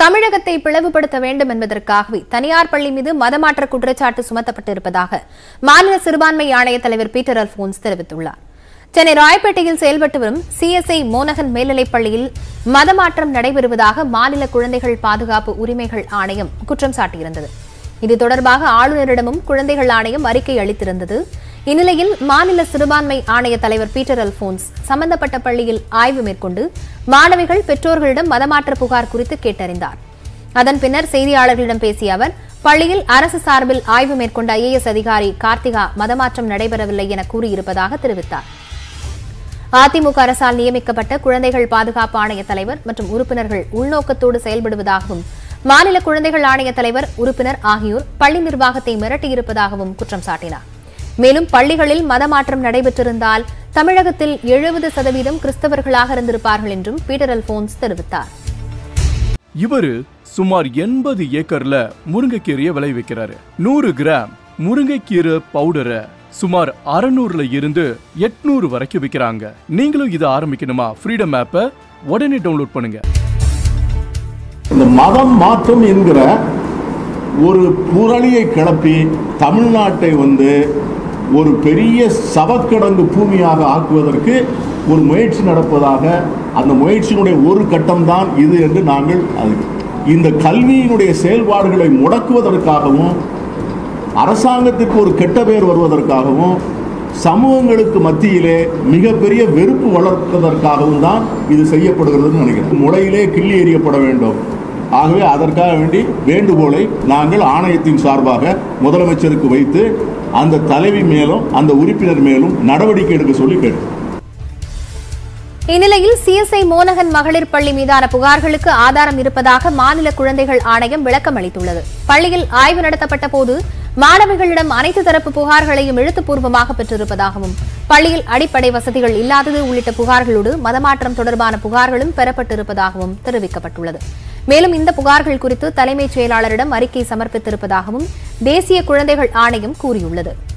தமிழகத்தை பிளவுபடுத்த வேண்டும் என்பதற்காகவே தனியார் பள்ளி மீது மதமாற்ற குற்றச்சாட்டு சுமத்தப்பட்டிருப்பதாக மாநில சிறுபான்மை ஆணைய தலைவர் பீட்டர் அல்போன்ஸ் தெரிவித்துள்ளார் சென்னை ராயப்பேட்டையில் செயல்பட்டு வரும் சிஎஸ்ஐ மோனகன் மேல்நிலைப் பள்ளியில் மதமாற்றம் நடைபெறுவதாக மாநில குழந்தைகள் பாதுகாப்பு உரிமைகள் ஆணையம் குற்றம் சாட்டியிருந்தது இது தொடர்பாக ஆளுநரிடமும் குழந்தைகள் ஆணையம் அறிக்கை அளித்திருந்தது இந்நிலையில் மாநில சிறுபான்மை ஆணைய தலைவர் பீட்டர் அல்போன்ஸ் சம்பந்தப்பட்ட பள்ளியில் ஆய்வு மேற்கொண்டு மாணவிகள் பெற்றோர்களிடம் மதமாற்ற புகார் குறித்து கேட்டறிந்தார் அதன் பின்னர் செய்தியாளர்களிடம் பேசிய அவர் பள்ளியில் அரசு சார்பில் ஆய்வு மேற்கொண்ட ஐஏஎஸ் அதிகாரி கார்த்திகா மதமாற்றம் நடைபெறவில்லை என கூறியிருப்பதாக தெரிவித்தார் அதிமுக அரசால் நியமிக்கப்பட்ட குழந்தைகள் பாதுகாப்பு ஆணைய தலைவர் மற்றும் உறுப்பினர்கள் உள்நோக்கத்தோடு செயல்படுவதாகவும் மாநில குழந்தைகள் ஆணைய தலைவர் உறுப்பினர் ஆகியோர் பள்ளி நிர்வாகத்தை மிரட்டியிருப்பதாகவும் குற்றம் சாட்டினார் மேலும் பள்ளிகளில் மதமாற்றம் நடைபெற்றிருந்தால் தமிழகத்தில் எழுபது சதவீதம் கிறிஸ்தவர்களாக இருந்திருப்பார்கள் என்றும் பீட்டர் அல்போன்ஸ் தெரிவித்தார் இவரு சுமார் எண்பது ஏக்கர்ல முருங்கைக்கீரையை விளைவிக்கிறாரு நூறு கிராம் முருங்கைக்கீரை பவுடரை சுமார் அறநூறுல இருந்து எட்நூறு வரைக்கும் விற்கிறாங்க நீங்களும் இதை ஆரம்பிக்கணுமா ஃப்ரீடம் ஆப்பை உடனே டவுன்லோட் பண்ணுங்க இந்த மதம் மாற்றம் என்கிற ஒரு புரளியை கிளப்பி தமிழ்நாட்டை வந்து ஒரு பெரிய சவக்கிடங்கு பூமியாக ஆக்குவதற்கு ஒரு முயற்சி நடப்பதாக அந்த முயற்சியினுடைய ஒரு கட்டம்தான் இது என்று நாங்கள் அது இந்த கல்வியினுடைய செயல்பாடுகளை முடக்குவதற்காகவும் அரசாங்கத்திற்கு ஒரு கெட்ட பெயர் வருவதற்காகவும் சமூகங்களுக்கு மத்தியிலே மிகப்பெரிய வெறுப்பு வளர்ப்பதற்காகவும் தான் இது செய்யப்படுகிறதுன்னு நினைக்கிறேன் முளையிலே கிள்ளி எறியப்பட வேண்டும் ஆகவே அதற்காக வேண்டி வேண்டுகோளை நாங்கள் ஆணையத்தின் சார்பாக முதலமைச்சருக்கு வைத்து அந்த தலைவி மேலும் அந்த உறுப்பினர் மேலும் நடவடிக்கை எடுக்க சொல்லி கேட்டு இந்நிலையில் சிஎஸ்ஐ மோனகன் மகளிர் பள்ளி மீதான புகார்களுக்கு ஆதாரம் இருப்பதாக மாநில குழந்தைகள் ஆணையம் விளக்கம் அளித்துள்ளது பள்ளியில் ஆய்வு நடத்தப்பட்ட போது மாணவிகளிடம் அனைத்து தரப்பு புகார்களையும் எழுத்துப்பூர்வமாக பெற்றிருப்பதாகவும் பள்ளியில் அடிப்படை வசதிகள் இல்லாதது உள்ளிட்ட புகார்களோடு மதமாற்றம் தொடர்பான புகார்களும் பெறப்பட்டிருப்பதாகவும் தெரிவிக்கப்பட்டுள்ளது மேலும் இந்த புகார்கள் குறித்து தலைமைச் செயலாளரிடம் அறிக்கை சமர்ப்பித்திருப்பதாகவும் தேசிய குழந்தைகள் ஆணையம் கூறியுள்ளது